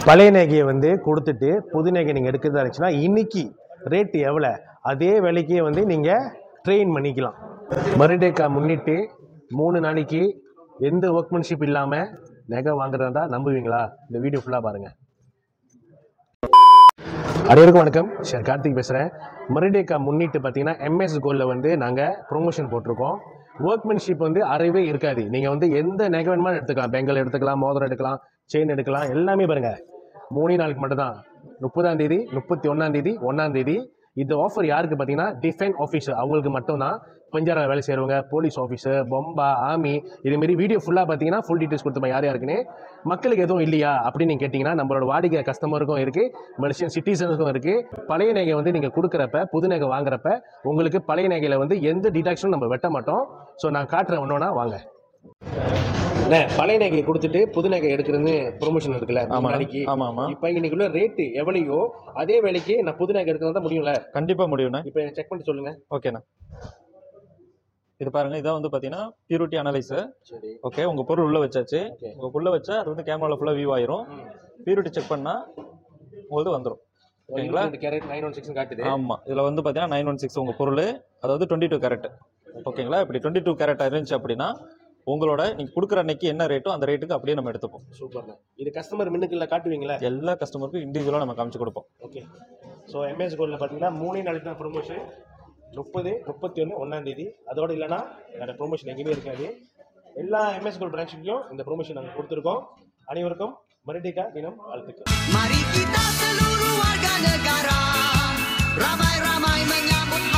பழைய நகையை வந்து கொடுத்துட்டு புது நகை நீங்கள் எடுக்கிறதா இருந்துச்சுன்னா இன்னைக்கு ரேட்டு எவ்வளோ அதே விலைக்கே வந்து நீங்கள் ட்ரெயின் பண்ணிக்கலாம் மறுடேக்கா முன்னிட்டு மூணு நாளைக்கு எந்த ஒர்க்மன்ஷிப் இல்லாமல் நகை வாங்குறதா நம்புவீங்களா இந்த வீடியோ ஃபுல்லாக பாருங்கள் அனைவருக்கும் வணக்கம் சார் கார்த்திக் பேசுகிறேன் மறுடேக்கா முன்னிட்டு பார்த்தீங்கன்னா எம்எஸ் கோல்டில் வந்து நாங்கள் ப்ரொமோஷன் போட்டிருக்கோம் ஒர்க்மேன்ஷிப் வந்து அறவே இருக்காது நீங்கள் வந்து எந்த நகை வேணுமா எடுத்துக்கலாம் பெங்கல் எடுத்துக்கலாம் மோதிரம் எடுக்கலாம் செயின் எடுக்கலாம் எல்லாமே பாருங்க மூணு நாளுக்கு மட்டும்தான் முப்பதாம் தேதி முப்பத்தி ஒன்றாம் தேதி ஒன்றாம் தேதி இந்த ஆஃபர் யாருக்கு பார்த்தீங்கன்னா டிஃபென்ஸ் ஆஃபீஸர் அவங்களுக்கு மட்டும்தான் பஞ்சார வேலை செய்கிறவங்க போலீஸ் ஆஃபீஸர் பொம்பா ஆர்மி இதுமாரி வீடியோ ஃபுல்லாக பார்த்தீங்கன்னா ஃபுல் டீட்டெயில்ஸ் கொடுத்துப்போம் யார் யாருக்குன்னு மக்களுக்கு எதுவும் இல்லையா அப்படின்னு நீங்கள் கேட்டிங்கன்னா நம்மளோட வாடிக்கை கஸ்டமருக்கும் இருக்குது மனுஷன் சிட்டிசனுக்கும் இருக்குது பழைய நகை வந்து நீங்கள் கொடுக்குறப்ப புது நகை வாங்குறப்ப உங்களுக்கு பழைய நகையில் வந்து எந்த டிடாக்ஷனும் நம்ம வெட்ட மாட்டோம் ஸோ நான் காட்டுறேன் ஒன்றா வாங்க அண்ணே, பழைய நகையை கொடுத்துட்டு புது நகை எடுக்கிறது ப்ரொமோஷன் இருக்குல்ல ஆமா நாளைக்கு ஆமா ஆமா இப்போ இன்னைக்குள்ள ரேட்டு எவ்வளையோ அதே வேலைக்கு நான் புது நகை எடுக்கிறது தான் முடியும்ல கண்டிப்பா முடியும்ண்ணே இப்போ செக் பண்ணி சொல்லுங்க ஓகேண்ணா இது பாருங்க இதான் வந்து பாத்தீங்கன்னா பியூரிட்டி அனலைஸ் சரி ஓகே உங்க பொருள் உள்ள வச்சாச்சு ஓகே உங்க உள்ள வச்சா அது வந்து கேமரால ஃபுல்லா வியூ ஆயிரும் பியூரிட்டி செக் பண்ணா உங்களுக்கு வந்துரும் ஓகேங்களா கேரட் நைன் ஒன் சிக்ஸ் காட்டுது ஆமா இதுல வந்து பாத்தீங்கன்னா நைன் ஒன் சிக்ஸ் உங்க பொருள் அதாவது டுவெண்ட்டி டூ கேரட் ஓகேங்களா இப்படி டுவெண்ட்டி டூ கேரட் இருந்துச்சு அப்படின்னா உங்களோட நீங்க கொடுக்குற அன்னைக்கு என்ன ரேட்டோ அந்த ரேட்டுக்கு அப்படியே நம்ம எடுத்துப்போம் சூப்பர்ண்ணே இது கஸ்டமர் மின்னுக்குள்ள காட்டுவீங்களா எல்லா கஸ்டமருக்கும் இண்டிவிஜுவலா நம்ம காமிச்சு கொடுப்போம் ஓகே ஸோ எம்எஸ் கோல்டில் பார்த்தீங்கன்னா மூணே நாளைக்கு தான் ப்ரொமோஷன் முப்பது முப்பத்தி ஒன்று ஒன்றாம் தேதி அதோட இல்லைன்னா வேறு ப்ரொமோஷன் எங்கேயுமே இருக்காது எல்லா எம்எஸ் கோல்ட் பிரான்ச்சுக்கும் இந்த ப்ரொமோஷன் நாங்கள் கொடுத்துருக்கோம் அனைவருக்கும் மறுடிக்கா தினம் வாழ்த்துக்கள் Mari kita seluruh warga negara Ramai-ramai menyambut